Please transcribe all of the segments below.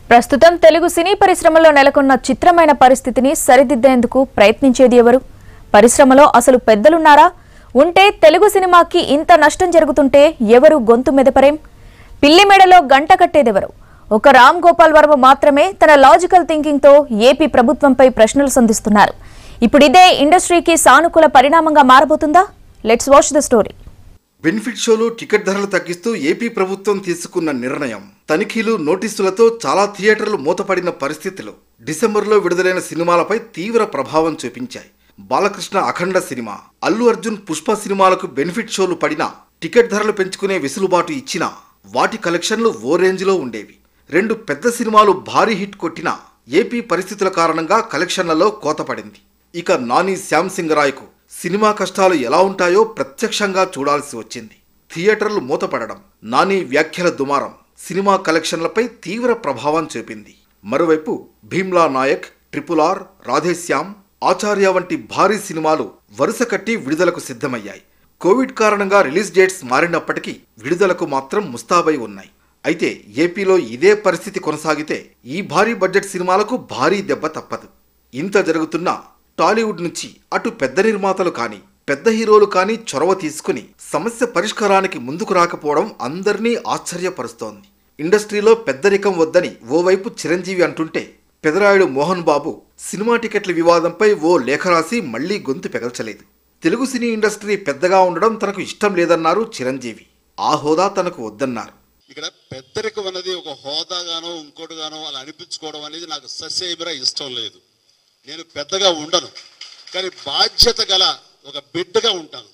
ప్రస్తుతం తెలుగు సినీ పరిశ్రమలో నెలకొన్న చిత్రమైన పరిస్థితిని సరిదిద్దేందుకు ప్రయత్నించేది ఎవరు పరిశ్రమలో అసలు పెద్దలున్నారా ఉంటే తెలుగు సినిమాకి ఇంత నష్టం జరుగుతుంటే ఎవరు గొంతు మెదపరేం పిల్లి మెడలో గంట కట్టేదెవరు ఒక రామ్ గోపాల్ వర్మ మాత్రమే తన లాజికల్ థింకింగ్తో ఏపీ ప్రభుత్వంపై ప్రశ్నలు సంధిస్తున్నారు ఇప్పుడు ఇదే ఇండస్ట్రీకి సానుకూల పరిణామంగా మారబోతుందా let's watch the story benefit షోలు టికెట్ ధరలు తగ్గిస్తూ ఏపీ ప్రభుత్వం తీసుకున్న నిర్ణయం తనిఖీలు నోటీసులతో చాలా థియేటర్లు మూతపడిన పరిస్థితులు డిసెంబర్లో విడుదలైన సినిమాలపై తీవ్ర ప్రభావం చూపించాయి బాలకృష్ణ అఖండ సినిమా అల్లు అర్జున్ పుష్ప సినిమాలకు బెనిఫిట్ షోలు పడినా టికెట్ ధరలు పెంచుకునే వెసులుబాటు ఇచ్చినా వాటి కలెక్షన్లు ఓ రేంజ్లో ఉండేవి రెండు పెద్ద సినిమాలు భారీ హిట్ కొట్టినా ఏపీ పరిస్థితుల కారణంగా కలెక్షన్లలో కోత పడింది ఇక నాని శ్యామ్ సింగ్ రాయ్కు సినిమా కష్టాలు ఎలా ఉంటాయో ప్రత్యక్షంగా చూడాల్సి వచ్చింది థియేటర్లు మూతపడడం నాని వ్యాఖ్యల దుమారం సినిమా కలెక్షన్లపై తీవ్ర ప్రభావం చూపింది మరోవైపు భీమ్లా నాయక్ ట్రిపుల్ ఆర్ రాధేశ్యామ్ ఆచార్య వంటి భారీ సినిమాలు వరుస కట్టి విడుదలకు సిద్ధమయ్యాయి కోవిడ్ కారణంగా రిలీజ్ డేట్స్ మారినప్పటికీ విడుదలకు మాత్రం ముస్తాబై ఉన్నాయి అయితే ఏపీలో ఇదే పరిస్థితి కొనసాగితే ఈ భారీ బడ్జెట్ సినిమాలకు భారీ దెబ్బ తప్పదు ఇంత జరుగుతున్నా టాలీవుడ్ నుంచి అటు పెద్ద నిర్మాతలు కానీ పెద్ద హీరోలు కానీ చొరవ తీసుకుని సమస్య పరిష్కారానికి ముందుకు రాకపోవడం అందరినీ ఆశ్చర్యపరుస్తోంది ఇండస్ట్రీలో పెద్దరికం వద్దని ఓవైపు చిరంజీవి అంటుంటే పెదరాయుడు మోహన్ బాబు సినిమా టికెట్ల వివాదంపై ఓ లేఖ రాసి మళ్లీ గొంతు పెగల్చలేదు తెలుగు సినీ ఇండస్ట్రీ పెద్దగా ఉండడం తనకు ఇష్టం లేదన్నారు చిరంజీవి ఆ హోదా తనకు వద్దన్నారు ఇక్కడ పెద్దరికం అన్నది ఒక హోదాగానో ఇంకోటిగానో అలా అనిపించుకోవడం అనేది నాకు ససేమిరా ఇష్టం లేదు నేను పెద్దగా ఉండను కానీ బాధ్యత గల ఒక బిడ్డగా ఉంటాను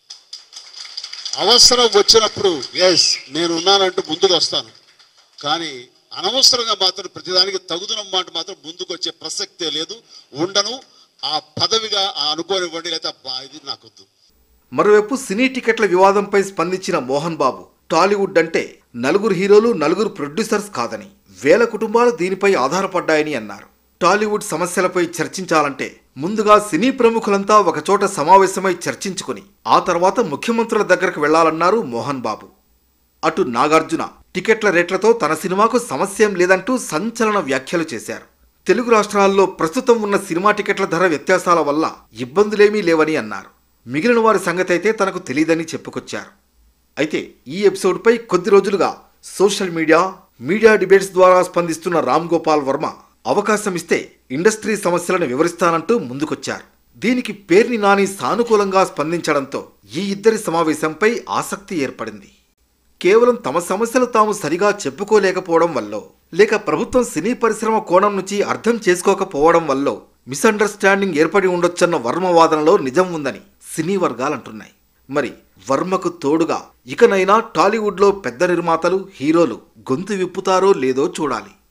అవసరం వచ్చినప్పుడు ఎస్ నేను ఉన్నానంటూ ముందుకు వస్తాను కానీ అనవసరంగా మాత్రం ప్రతిదానికి తగుదన మాట మాత్రం ముందుకు వచ్చే ప్రసక్తే లేదు ఉండను ఆ పదవిగా ఆ అనుకోనివ్వండి లేదా బా- ఇది నాకొద్దు మరోవైపు సినీ టికెట్ల వివాదంపై స్పందించిన మోహన్ బాబు టాలీవుడ్ అంటే నలుగురు హీరోలు నలుగురు ప్రొడ్యూసర్స్ కాదని వేల కుటుంబాలు దీనిపై ఆధారపడ్డాయని అన్నారు టాలీవుడ్ సమస్యలపై చర్చించాలంటే ముందుగా సినీ ప్రముఖులంతా ఒకచోట సమావేశమై చర్చించుకుని ఆ తర్వాత ముఖ్యమంత్రుల దగ్గరకు వెళ్లాలన్నారు మోహన్ బాబు అటు నాగార్జున టికెట్ల రేట్లతో తన సినిమాకు సమస్యేం లేదంటూ సంచలన వ్యాఖ్యలు చేశారు తెలుగు రాష్ట్రాల్లో ప్రస్తుతం ఉన్న సినిమా టికెట్ల ధర వ్యత్యాసాల వల్ల ఇబ్బందులేమీ లేవని అన్నారు మిగిలిన వారి సంగతి అయితే తనకు తెలియదని చెప్పుకొచ్చారు అయితే ఈ ఎపిసోడ్పై కొద్ది రోజులుగా సోషల్ మీడియా మీడియా డిబేట్స్ ద్వారా స్పందిస్తున్న రామ్ గోపాల్ వర్మ అవకాశం ఇస్తే ఇండస్ట్రీ సమస్యలను వివరిస్తానంటూ ముందుకొచ్చారు దీనికి పేర్ని నాని సానుకూలంగా స్పందించడంతో ఈ ఇద్దరి సమావేశంపై ఆసక్తి ఏర్పడింది కేవలం తమ సమస్యలు తాము సరిగా చెప్పుకోలేకపోవడం వల్లో లేక ప్రభుత్వం సినీ పరిశ్రమ కోణం నుంచి అర్థం చేసుకోకపోవడం వల్లో మిస్అండర్స్టాండింగ్ ఏర్పడి ఉండొచ్చన్న వర్మ వాదనలో నిజం ఉందని సినీ వర్గాలంటున్నాయి మరి వర్మకు తోడుగా ఇకనైనా టాలీవుడ్లో పెద్ద నిర్మాతలు హీరోలు గొంతు విప్పుతారో లేదో చూడాలి